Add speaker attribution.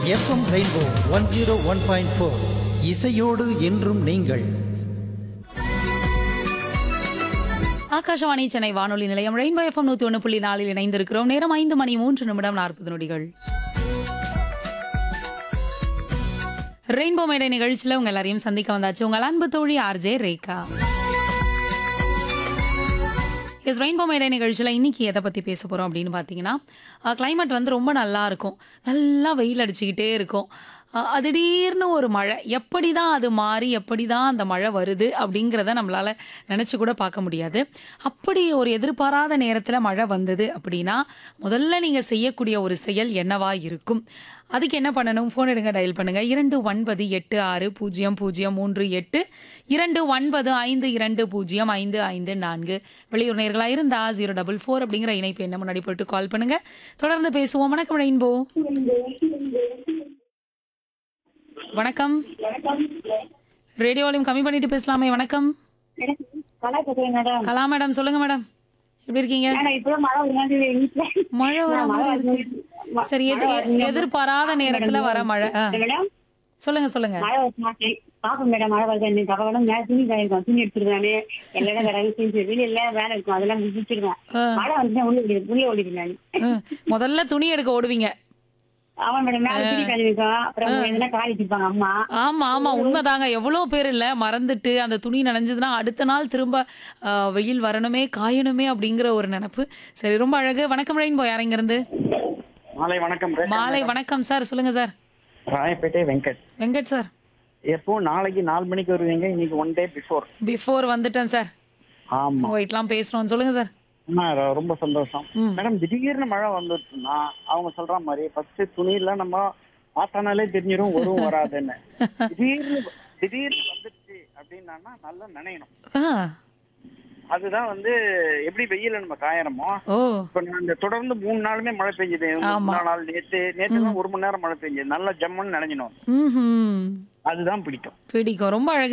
Speaker 1: FM rainbow one zero one point four இசையோடு என்றும் நீங்கள்
Speaker 2: ஆகாஷவாணி சென்னை வானொலி நிலையம் ரெயின்போ எஃப்எம் நூத்தி ஒன்று புள்ளி நாலில் இணைந்திருக்கிறோம் நேரம் ஐந்து மணி மூன்று நிமிடம் நாற்பது நொடிகள் ரெயின்போ மேடை நிகழ்ச்சியில் உங்க எல்லாரையும் சந்திக்க வந்தாச்சு உங்கள் அன்பு தோழி ஆர்ஜே ரேகா எஸ் ரெயின்போ மேடை நிகழ்ச்சியில் இன்னைக்கு எதை பற்றி பேச போகிறோம் அப்படின்னு பார்த்தீங்கன்னா கிளைமேட் வந்து ரொம்ப நல்லா இருக்கும் நல்லா வெயில் அடிச்சுக்கிட்டே இருக்கும் அஹ், அது திடீர்னு ஒரு மழை எப்படி தான் அது மாறி எப்படி தான் அந்த மழை வருது அப்படிங்கிறத நம்மளால் நினச்சி கூட பார்க்க முடியாது அப்படி ஒரு எதிர்பாராத நேரத்தில் மழை வந்தது அப்படின்னா முதல்ல நீங்கள் செய்யக்கூடிய ஒரு செயல் என்னவா இருக்கும் அதுக்கு என்ன பண்ணணும் ஃபோன் எடுங்க டயல் பண்ணுங்க இரண்டு ஒன்பது எட்டு ஆறு பூஜ்ஜியம் பூஜ்ஜியம் மூன்று எட்டு இரண்டு ஒன்பது ஐந்து இரண்டு பூஜ்ஜியம் ஐந்து ஐந்து நான்கு வெளியூர் நேர்களாக இருந்தா ஜீரோ டபுள் ஃபோர் அப்படிங்கிற இணைப்பு என்ன முன்னாடி போட்டு கால் பண்ணுங்க தொடர்ந்து பேசுவோம் வணக்கம் ரெயின்போ வணக்கம் ரேடியோலையும் கம்மி பண்ணிட்டு பேசலாமே வணக்கம்
Speaker 3: கலா பேசுறேன் மேடம்
Speaker 2: கலா மேடம் சொல்லுங்க மேடம் எப்படி இருக்கீங்க
Speaker 3: மேடம் இப்பதான் மழை ஒரு மாதிரி வீட்டுல
Speaker 2: மழை வர மாதிரி இருக்கு சரி எது எதிர்பாராத நேரத்துல வர மழை ஆ,
Speaker 3: மேடம்
Speaker 2: சொல்லுங்க சொல்லுங்க
Speaker 3: மழை வருது மாட்டேன் பாப்போம் மேடம் மழை வருது இன்னைக்கு பக்கம் மேல துணி காயிருக்கும் துணி எடுத்துருக்கானே எல்லா இடம் கடை செஞ்சு வெளியில வேலை இருக்கும் அதெல்லாம் முடிச்சிருக்கேன்
Speaker 2: ஆ.
Speaker 3: மழை வந்து உள்ள ஓடி உள்ள ஓடிடுவேன் நான்
Speaker 2: ம். முதல்ல துணி எடுக்க ஓடுவீங்க
Speaker 3: அவன் மேடம் மேல துணி காயிருக்கும் அப்புறம் எதுனா காய் வச்சிருப்பாங்க அம்மா
Speaker 2: ஆமா ஆமா உண்மைதாங்க எவ்வளவு பேர் இல்ல மறந்துட்டு அந்த துணி நனைஞ்சதுன்னா அடுத்த நாள் திரும்ப ஆ, வெயில் வரணுமே காயணுமே அப்படிங்கிற ஒரு நினைப்பு சரி ரொம்ப அழகு வணக்கம் ரெயின்போ யார் இருந்து
Speaker 4: மாலை வணக்கம் ரேகா
Speaker 2: மாலை வணக்கம் சார் சொல்லுங்க சார்
Speaker 4: ராயப்பேட்டை வெங்கட்
Speaker 2: வெங்கட் சார்
Speaker 4: எப்போ நாளைக்கு நாலு மணிக்கு வருவீங்க இன்னைக்கு ஒன் டே பிஃபோர்
Speaker 2: பிஃபோர் வந்துட்டேன் சார்
Speaker 4: ஆமா
Speaker 2: ஒயிட்லாம் பேசுறோம் சொல்லுங்க சார்
Speaker 4: ஆமா, ர- ரொம்ப சந்தோஷம்
Speaker 2: ம்.
Speaker 4: மேடம் திடீர்னு மழை வந்துச்சுன்னா அவங்க சொல்ற மாதிரி ஃபர்ஸ்ட் துணியெல்லாம் நம்ம பார்த்தானாலே தெரிஞ்சிடும் வரும் வராதுன்னு திடீர்னு திடீர்னு வந்துருச்சு அப்படின்னா நல்லா நனையணும்
Speaker 2: ஆ
Speaker 4: அதுதான் வந்து எப்படி வெயில நம்ம காயறோமோ
Speaker 2: ஓ
Speaker 4: இப்ப நான் இந்த தொடர்ந்து மூணு நாளுமே மழை பெஞ்சது
Speaker 2: ஆமா.
Speaker 4: மூணு நாள் நேத்து நேத்து தான் ஒரு மணி நேரம் மழை பெஞ்சது நல்லா ஜம்முன்னு நனைஞ்சணும்
Speaker 2: ம்
Speaker 4: அதுதான் பிடிக்கும்
Speaker 2: பிடிக்கும் ரொம்ப அழகு